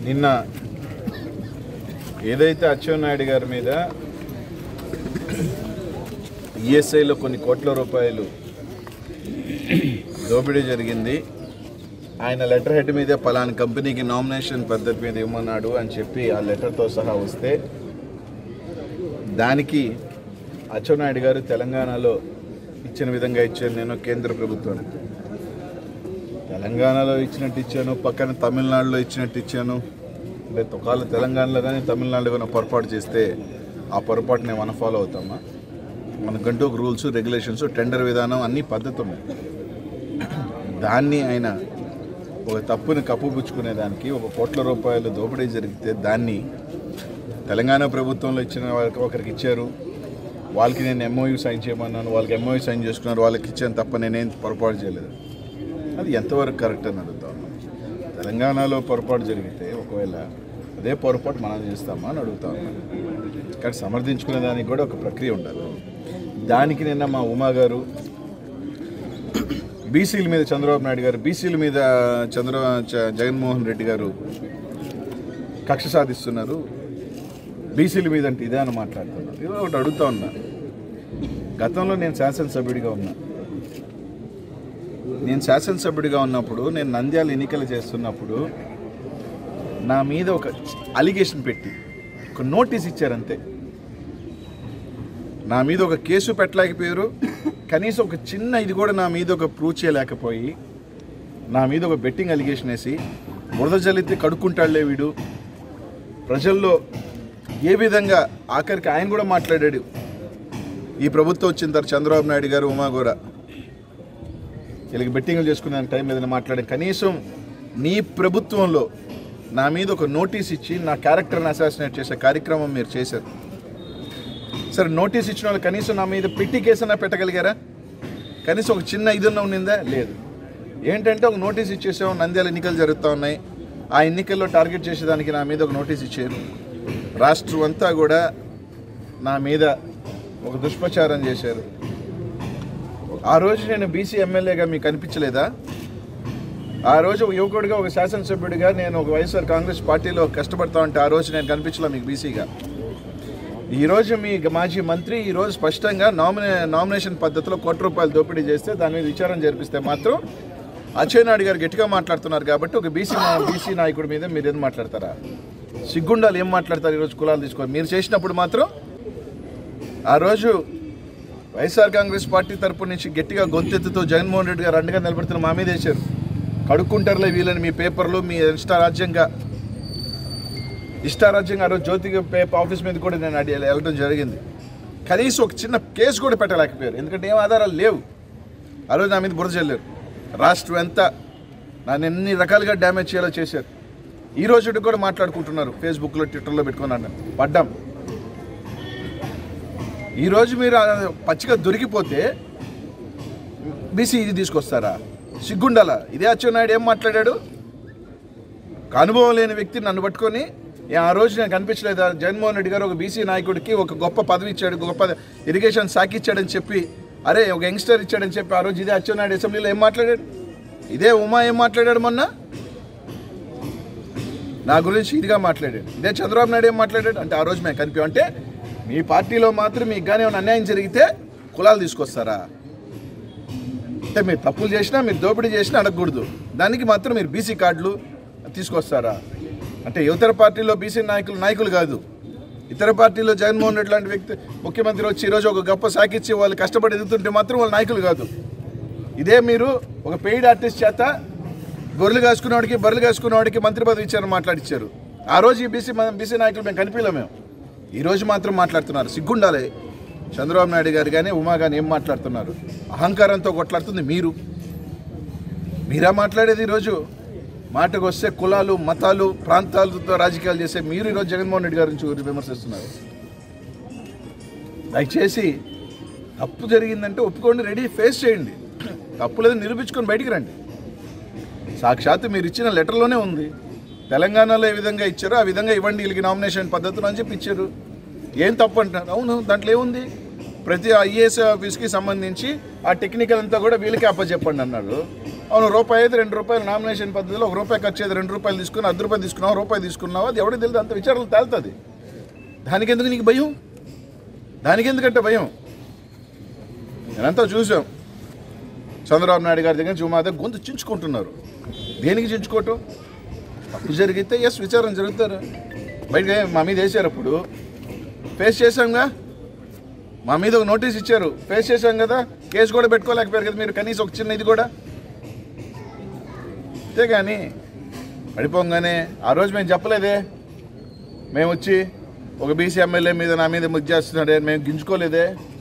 నిన్న ఏదైతే అచ్చెన్నాయుడు గారి మీద ఈఎస్ఐలో కొన్ని కోట్ల రూపాయలు దోపిడీ జరిగింది ఆయన లెటర్ హెడ్ మీదే పలానా కంపెనీకి నామినేషన్ పద్ధతి మీద ఇవ్వమన్నాడు అని చెప్పి ఆ లెటర్తో సహా వస్తే దానికి అచ్చెన్నాయుడు గారు తెలంగాణలో ఇచ్చిన విధంగా ఇచ్చాను నేను కేంద్ర ప్రభుత్వానికి తెలంగాణలో ఇచ్చినట్టు ఇచ్చాను పక్కన తమిళనాడులో ఇచ్చినట్టు ఇచ్చాను అంటే ఒకవేళ తెలంగాణలో కానీ తమిళనాడులో కానీ పొరపాటు చేస్తే ఆ పొరపాటుని మనం ఫాలో అవుతామా మనకంటూ ఒక రూల్స్ రెగ్యులేషన్స్ టెండర్ విధానం అన్ని పద్ధతి ఉన్నాయి దాన్ని ఆయన ఒక తప్పుని కప్పుపుచ్చుకునే దానికి ఒక కోట్ల రూపాయలు దోపిడీ జరిగితే దాన్ని తెలంగాణ ప్రభుత్వంలో ఇచ్చిన వాళ్ళకి ఒకరికి ఇచ్చారు వాళ్ళకి నేను ఎంఓయూ సైన్ చేయమన్నాను వాళ్ళకి ఎంఓయూ సైన్ చేసుకున్నారు వాళ్ళకి ఇచ్చాను తప్ప నేనేం పొరపాటు చేయలేదు అది ఎంతవరకు కరెక్ట్ అని అడుగుతా ఉన్నాను తెలంగాణలో పొరపాటు జరిగితే ఒకవేళ అదే పొరపాటు మనం చేస్తామా అని అడుగుతా ఉన్నాను కానీ సమర్థించుకునే దానికి కూడా ఒక ప్రక్రియ ఉండాలి దానికి నిన్న మా ఉమా గారు బీసీల మీద చంద్రబాబు నాయుడు గారు బీసీల మీద చంద్ర చ- జగన్మోహన్ రెడ్డి గారు కక్ష సాధిస్తున్నారు బీసీల మీద అంటే ఇదే అని మాట్లాడుతున్నారు ఇదో ఒకటి అడుగుతా ఉన్నా గతంలో నేను శాసనసభ్యుడిగా ఉన్నా నేను శాసనసభ్యుడిగా ఉన్నప్పుడు నేను నంద్యాల ఎన్నికలు చేస్తున్నప్పుడు నా మీద ఒక అలిగేషన్ పెట్టి ఒక నోటీస్ ఇచ్చారంతే నా మీద ఒక కేసు పెట్టలేకపోయారు కనీసం ఒక చిన్న ఇది కూడా నా మీద ఒక ప్రూవ్ చేయలేకపోయి నా మీద ఒక బెట్టింగ్ అలిగేషన్ వేసి బురద జల్లితే కడుక్కుంటాడులే వీడు ప్రజల్లో ఏ విధంగా ఆఖరికి ఆయన కూడా మాట్లాడాడు ఈ ప్రభుత్వం వచ్చిన తర్వాత చంద్రబాబు నాయుడు గారు ఉమా కూడా వీళ్ళకి బెట్టింగ్లు చేసుకునే టైం ఏదైనా మాట్లాడే కనీసం నీ ప్రభుత్వంలో నా మీద ఒక నోటీస్ ఇచ్చి నా క్యారెక్టర్ని అసాసినేట్ చేసే కార్యక్రమం మీరు చేశారు సరే నోటీస్ ఇచ్చిన వాళ్ళు కనీసం నా మీద పెట్టి కేసన్నా పెట్టగలిగారా కనీసం ఒక చిన్న ఇదన్నా ఉండిందా లేదు ఏంటంటే ఒక నోటీస్ ఇచ్చేసాం నంద్యాల ఎన్నికలు జరుగుతూ ఉన్నాయి ఆ ఎన్నికల్లో టార్గెట్ చేసేదానికి నా మీద ఒక నోటీస్ ఇచ్చారు రాష్ట్రం అంతా కూడా నా మీద ఒక దుష్ప్రచారం చేశారు ఆ రోజు నేను బీసీ ఎమ్మెల్యేగా మీకు కనిపించలేదా ఆ రోజు ఒక యువకుడిగా ఒక శాసనసభ్యుడిగా నేను ఒక వైఎస్ఆర్ కాంగ్రెస్ పార్టీలో కష్టపడతా ఉంటే ఆ రోజు నేను కనిపించలే మీకు బీసీగా ఈరోజు మీ మాజీ మంత్రి ఈరోజు స్పష్టంగా నామినే నామినేషన్ పద్ధతిలో కోటి రూపాయలు దోపిడీ చేస్తే దాని మీద విచారణ జరిపిస్తే మాత్రం అచ్చెన్నాయుడు గారు గట్టిగా మాట్లాడుతున్నారు కాబట్టి ఒక బీసీ బీసీ నాయకుడి మీద మీరు ఏం మాట్లాడతారా సిగ్గుండాలు ఏం మాట్లాడతారు ఈరోజు కులాలు తీసుకొని మీరు చేసినప్పుడు మాత్రం ఆ రోజు వైఎస్ఆర్ కాంగ్రెస్ పార్టీ తరపు నుంచి గట్టిగా గొంతెత్తుతో జగన్మోహన్ రెడ్డి గారు అండగా నిలబడుతున్న మా మీద వేశారు కడుక్కుంటారులే వీళ్ళని మీ పేపర్లు మీ ఇష్టారాజ్యంగా ఇష్టారాజ్యంగా ఆ రోజు జ్యోతి పేపర్ ఆఫీస్ మీద కూడా నేను అడి వెళ్ళడం జరిగింది కనీసం ఒక చిన్న కేసు కూడా పెట్టలేకపోయారు ఎందుకంటే ఏం ఆధారాలు లేవు ఆ రోజు నా మీద బురద చల్లారు రాష్ట్రం ఎంత నన్ను ఎన్ని రకాలుగా డ్యామేజ్ చేయాలో చేశారు ఈ రోజు కూడా మాట్లాడుకుంటున్నారు ఫేస్బుక్లో ట్విట్టర్లో పెట్టుకున్నాను పడ్డాం ఈరోజు మీరు ఆ పచ్చిగా దొరికిపోతే బీసీ ఇది తీసుకొస్తారా సిగ్గుండాలా ఇదే అచ్చెన్నాయుడు ఏం మాట్లాడాడు ఒక అనుభవం లేని వ్యక్తి నన్ను పట్టుకొని "ఏ, ఆ రోజు నేను కనిపించలేదా జగన్మోహన్ రెడ్డి గారు ఒక బీసీ నాయకుడికి ఒక గొప్ప పదవి ఇచ్చాడు ఒక గొప్ప ఇరిగేషన్ శాఖ ఇచ్చాడని చెప్పి అరే ఒక యంగ్స్టర్ ఇచ్చాడని చెప్పి ఆ రోజు ఇదే అచ్చెన్నాయుడు అసెంబ్లీలో ఏం మాట్లాడాడు ఇదే ఉమా ఏం మాట్లాడాడు మొన్న నా గురించి ఇదిగా మాట్లాడాడు ఇదే చంద్రబాబు నాయుడు ఏం మాట్లాడాడు అంటే ఆ రోజు మేము కనిపించాం అంటే మీ పార్టీలో మాత్రం మీకు కానీ ఏమైనా అన్యాయం జరిగితే కులాలు తీసుకొస్తారా అంటే మీరు తప్పులు చేసినా మీరు దోపిడీ చేసినా అడగకూడదు దానికి మాత్రం మీరు బీసీ కార్డులు తీసుకొస్తారా అంటే యువతర పార్టీలో బీసీ నాయకులు నాయకులు కాదు ఇతర పార్టీలో జగన్మోహన్ రెడ్డి లాంటి వ్యక్తి ముఖ్యమంత్రి వచ్చి ఈరోజు ఒక గొప్ప సాకిచ్చి వాళ్ళు కష్టపడి ఎదుగుతుంటే మాత్రం వాళ్ళు నాయకులు కాదు ఇదే మీరు ఒక పెయిడ్ ఆర్టిస్ట్ చేత గొర్రెలు కాసుకునేవాడికి బర్రెలు కాసుకునేవాడికి మంత్రి పదవి ఇచ్చారని మాట్లాడిచ్చారు ఆ రోజు ఈ బీసీ బీసీ నాయకులు మేము కనిపించలేము మేము ఈ రోజు మాత్రం మాట్లాడుతున్నారు సిగ్గుండాలి చంద్రబాబు నాయుడు గారు కానీ ఉమా కానీ ఏం మాట్లాడుతున్నారు అహంకారంతో కొట్లాడుతుంది మీరు మీరా మాట్లాడేది ఈరోజు మాటకు వస్తే కులాలు మతాలు ప్రాంతాలతో రాజకీయాలు చేసే మీరు ఈరోజు జగన్మోహన్ రెడ్డి గారి గురించి విమర్శిస్తున్నారు దయచేసి తప్పు జరిగిందంటే ఒప్పుకోండి రెడీ ఫేస్ చేయండి తప్పు లేదని నిరూపించుకొని బయటికి రండి సాక్షాత్తు మీరు ఇచ్చిన లెటర్లోనే ఉంది తెలంగాణలో ఏ విధంగా ఇచ్చారో ఆ విధంగా ఇవ్వండి వీళ్ళకి నామినేషన్ పద్ధతులు అని చెప్పి ఇచ్చారు ఏం తప్పు అంటున్నారు అవును దాంట్లో ఏముంది ప్రతి ఐఏఎస్ ఆఫీస్కి సంబంధించి ఆ టెక్నికల్ అంతా కూడా వీళ్ళకి అప్పచెప్పండి అన్నారు అవును రూపాయి అయితే రెండు రూపాయలు నామినేషన్ పద్ధతిలో ఒక రూపాయి ఖర్చు అయితే రెండు రూపాయలు తీసుకుని అర్ధ రూపాయలు తీసుకున్నావు రూపాయి తీసుకున్నావు అది ఎవరికి తెలియదు అంత విచారణలు తేలుతుంది దానికి ఎందుకు నీకు భయం దానికి ఎందుకంటే భయం నేనంతా చూసాం చంద్రబాబు నాయుడు గారి దగ్గర చూమాదే గొంతు చించుకుంటున్నారు దేనికి చించుకోవటం తప్పు జరిగితే ఎస్ విచారణ జరుగుతారు బయటగా మా మీద వేసారు అప్పుడు ఫేస్ చేశాంగా మా మీద ఒక నోటీస్ ఇచ్చారు ఫేస్ చేశాం కదా కేసు కూడా పెట్టుకోలేకపోయారు కదా మీరు కనీసం ఒక చిన్న ఇది కూడా అంతేగాని పడిపోగానే ఆ రోజు మేము చెప్పలేదే మేము వచ్చి ఒక బీసీ ఎమ్మెల్యే మీద నా మీద ముద్ద చేస్తున్నాడే మేము గింజుకోలేదే